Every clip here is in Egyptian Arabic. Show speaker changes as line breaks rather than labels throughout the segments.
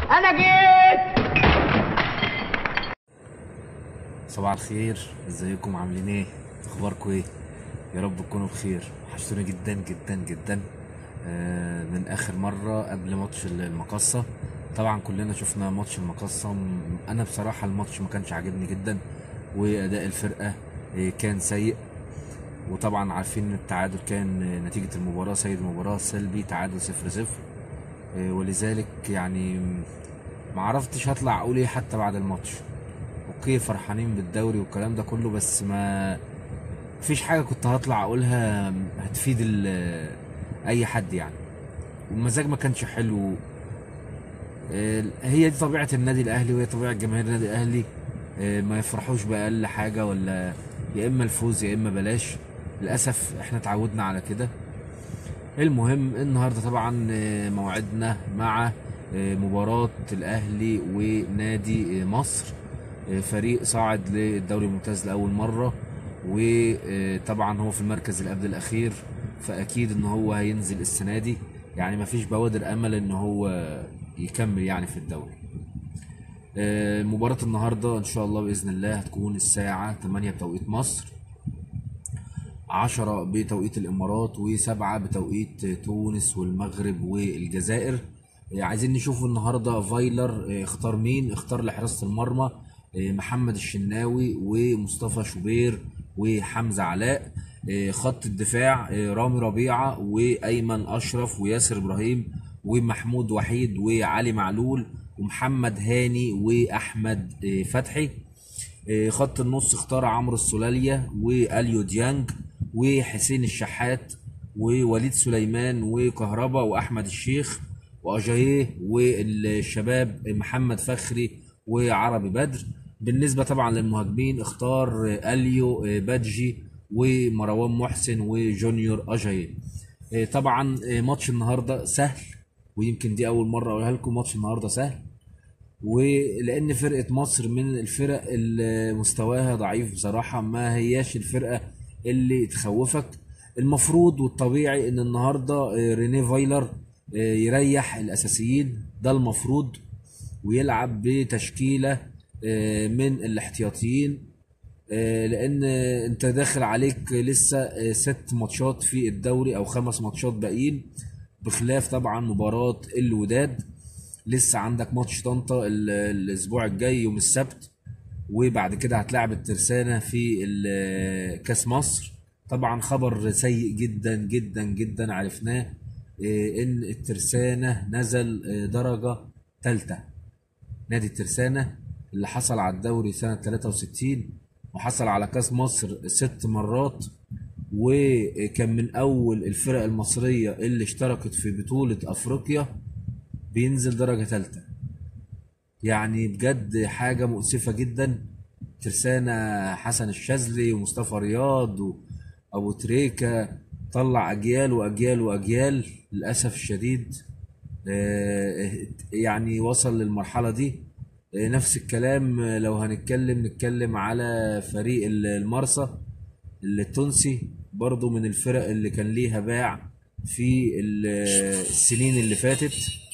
انا جيت
صباح الخير ازيكم عاملين ايه اخباركم ايه يا رب تكونوا بخير وحشتونا جدا جدا جدا آه، من اخر مره قبل ماتش المقصه طبعا كلنا شفنا ماتش المقصه م- انا بصراحه الماتش ما كانش عاجبني جدا واداء الفرقه آه، كان سيء وطبعا عارفين ان التعادل كان آه، نتيجه المباراه سيد المباراه سلبي تعادل صفر صفر آه، ولذلك يعني ما عرفتش هطلع اقول ايه حتى بعد الماتش اوكي فرحانين بالدوري والكلام ده كله بس ما فيش حاجه كنت هطلع اقولها هتفيد ال- اي حد يعني والمزاج ما كانش حلو آه، هي دي طبيعه النادي الاهلي وهي طبيعه جماهير النادي الاهلي آه، ما يفرحوش باقل حاجه ولا يا اما الفوز يا اما بلاش للاسف احنا اتعودنا على كده المهم النهارده طبعا آه، موعدنا مع آه، مباراة الأهلي ونادي آه، مصر آه، فريق صاعد للدوري الممتاز لأول مرة وطبعا هو في المركز اللي قبل الأخير فأكيد إن هو هينزل السنة دي يعني مفيش بوادر أمل إن هو يكمل يعني في الدوري آه، مباراة النهاردة إن شاء الله بإذن الله هتكون الساعة 8 بتوقيت مصر عشرة بتوقيت الإمارات وسبعة بتوقيت تونس والمغرب والجزائر آه، عايزين نشوف النهاردة فايلر آه، اختار مين اختار لحراسة المرمى آه، محمد الشناوي ومصطفى شوبير وحمزة علاء آه، خط الدفاع آه، رامي ربيعة وأيمن أشرف وياسر إبراهيم ومحمود وحيد وعلي معلول ومحمد هاني وأحمد آه، فتحي آه، خط النص اختار عمرو السولالية واليو ديانج وحسين الشحات ووليد سليمان وكهربا واحمد الشيخ واجاييه والشباب محمد فخري وعربي بدر بالنسبه طبعا للمهاجمين اختار آه، اليو آه، بادجي ومروان محسن وجونيور اجاييه آه، طبعا آه، ماتش النهارده سهل ويمكن دي اول مره اقولها لكم ماتش النهارده سهل ولان فرقه مصر من الفرق اللي مستواها ضعيف بصراحه ما هياش الفرقه اللي تخوفك المفروض والطبيعي ان النهارده آه، رينيه فايلر آه، يريح الاساسيين ده المفروض ويلعب بتشكيله آه، من الاحتياطيين آه، لان آه، انت داخل عليك لسه آه، ست ماتشات في الدوري او خمس ماتشات باقيين بخلاف طبعا مباراة الوداد لسه عندك ماتش طنطا ال- الاسبوع الجاي يوم السبت وبعد كده هتلاعب الترسانة في ال- كاس مصر طبعا خبر سيء جدا جدا جدا عرفناه آه، ان الترسانة نزل آه، درجة ثالثة نادي الترسانة اللي حصل على الدوري سنة 63 وحصل على كاس مصر ست مرات وكان من أول الفرق المصرية اللي اشتركت في بطولة أفريقيا بينزل درجة ثالثة يعني بجد حاجة مؤسفة جدا ترسانة حسن الشاذلي ومصطفى رياض وأبو تريكة طلع أجيال وأجيال وأجيال للأسف الشديد آه، يعني وصل للمرحلة دي آه، نفس الكلام آه، لو هنتكلم نتكلم على فريق ال- المرسى التونسي برضو من الفرق اللي كان ليها باع في ال- السنين اللي فاتت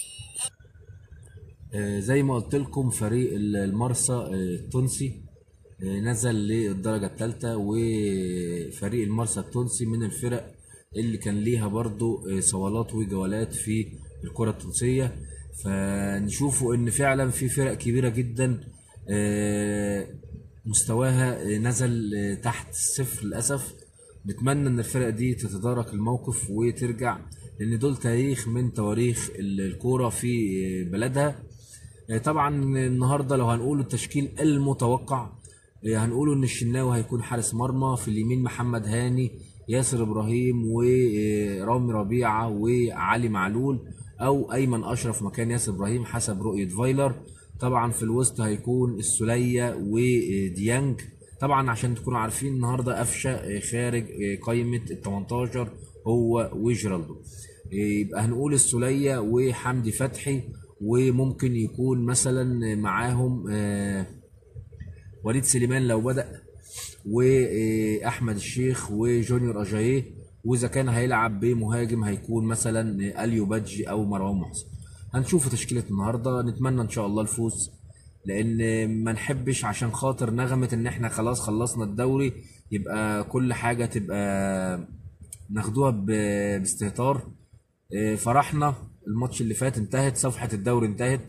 آه، زي ما قلت لكم فريق ال- المرسى آه، التونسي آه، نزل للدرجة الثالثة وفريق المرسى التونسي من الفرق اللي كان ليها برضو آه، صولات وجولات في الكرة التونسية فنشوفوا ان فعلا في فرق كبيرة جدا آه، مستواها آه، نزل آه، تحت الصفر للأسف نتمنى ان الفرق دي تتدارك الموقف وترجع لان دول تاريخ من تواريخ ال- الكورة في آه، بلدها آه، طبعا النهارده لو هنقول التشكيل المتوقع آه، هنقوله ان الشناوي هيكون حارس مرمى في اليمين محمد هاني ياسر ابراهيم ورامي ربيعه وعلي معلول او ايمن اشرف مكان ياسر ابراهيم حسب رؤيه فايلر طبعا في الوسط هيكون السوليه وديانج طبعا عشان تكونوا عارفين النهارده قفشه آه، خارج آه، قائمه ال 18 هو وجرالدو آه، يبقى هنقول السوليه وحمدي فتحي وممكن يكون مثلا معاهم آه، وليد سليمان لو بدأ واحمد الشيخ وجونيور اجاييه واذا كان هيلعب بمهاجم هيكون مثلا اليو بادجي او مروان محسن هنشوف تشكيلة النهاردة نتمنى ان شاء الله الفوز لان ما نحبش عشان خاطر نغمة ان احنا خلاص خلصنا الدوري يبقى كل حاجة تبقى ناخدوها ب- باستهتار إيه، فرحنا الماتش اللي فات انتهت صفحة الدوري انتهت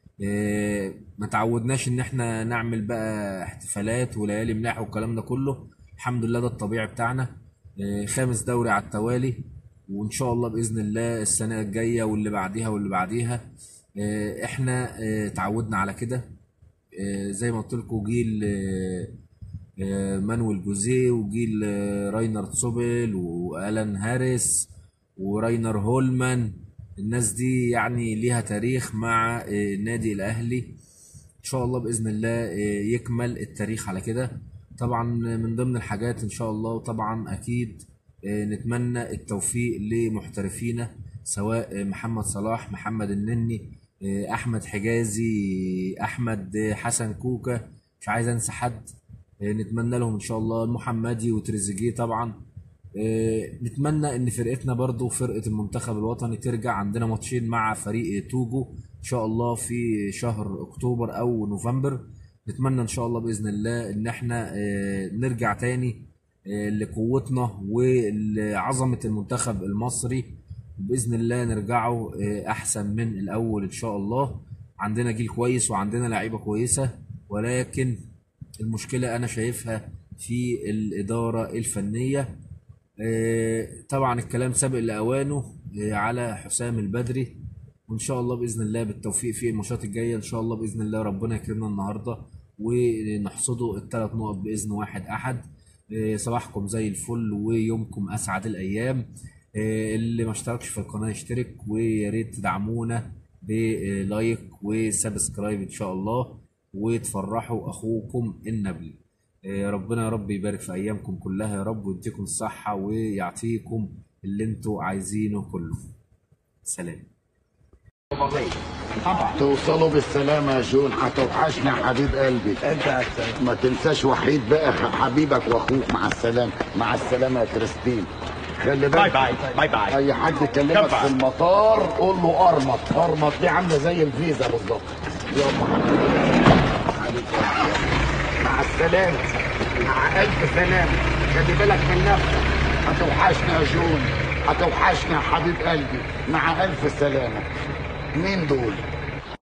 إيه، ما تعودناش ان احنا نعمل بقى احتفالات وليالي ملاح والكلام ده كله الحمد لله ده الطبيعي بتاعنا إيه، خامس دوري على التوالي وان شاء الله باذن الله السنه الجايه واللي بعديها واللي بعديها إيه، احنا إيه، تعودنا على كده إيه، زي ما قلت لكم جيل إيه، إيه، مانويل جوزيه وجيل إيه، راينر تسوبل والان هاريس وراينر هولمان الناس دي يعني ليها تاريخ مع إيه، النادي الاهلي ان شاء الله باذن الله إيه، يكمل التاريخ على كده طبعا من ضمن الحاجات ان شاء الله وطبعا اكيد إيه، نتمنى التوفيق لمحترفينا سواء محمد صلاح محمد النني إيه، احمد حجازي احمد حسن كوكا مش عايز انسى حد إيه، نتمنى لهم ان شاء الله المحمدي وتريزيجيه طبعا إيه، نتمنى ان فرقتنا برضو فرقة المنتخب الوطني ترجع عندنا ماتشين مع فريق توجو ان شاء الله في شهر اكتوبر او نوفمبر نتمنى ان شاء الله باذن الله ان احنا إيه، نرجع تاني إيه، لقوتنا ولعظمة المنتخب المصري باذن الله نرجعوا إيه، احسن من الاول ان شاء الله عندنا جيل كويس وعندنا لعيبة كويسة ولكن المشكلة انا شايفها في الادارة الفنية آه، طبعا الكلام سابق لأوانه آه، على حسام البدري وإن شاء الله بإذن الله بالتوفيق في الماتشات الجاية إن شاء الله بإذن الله ربنا يكرمنا النهاردة ونحصده الثلاث نقط بإذن واحد أحد آه، صباحكم زي الفل ويومكم أسعد الأيام آه، اللي ما اشتركش في القناة يشترك ويا ريت تدعمونا بلايك وسبسكرايب إن شاء الله وتفرحوا أخوكم النبل آه، ربنا يا رب يبارك في ايامكم كلها يا رب ويديكم الصحة ويعطيكم اللي انتوا عايزينه كله سلام
توصلوا بالسلامة يا جون هتوحشنا يا حبيب قلبي
انت احسن
ما تنساش وحيد بقى حبيبك واخوك مع السلامة مع السلامة يا كريستين خلي بالك
باي باي باي باي
اي حد يكلمك
كفى.
في المطار قول له ارمط ارمط دي عامله زي الفيزا بالظبط يلا حبيبي مع السلامه مع الف سلامه خلي بالك من نفسك هتوحشنا يا جون هتوحشنا يا حبيب قلبي مع الف سلامه مين دول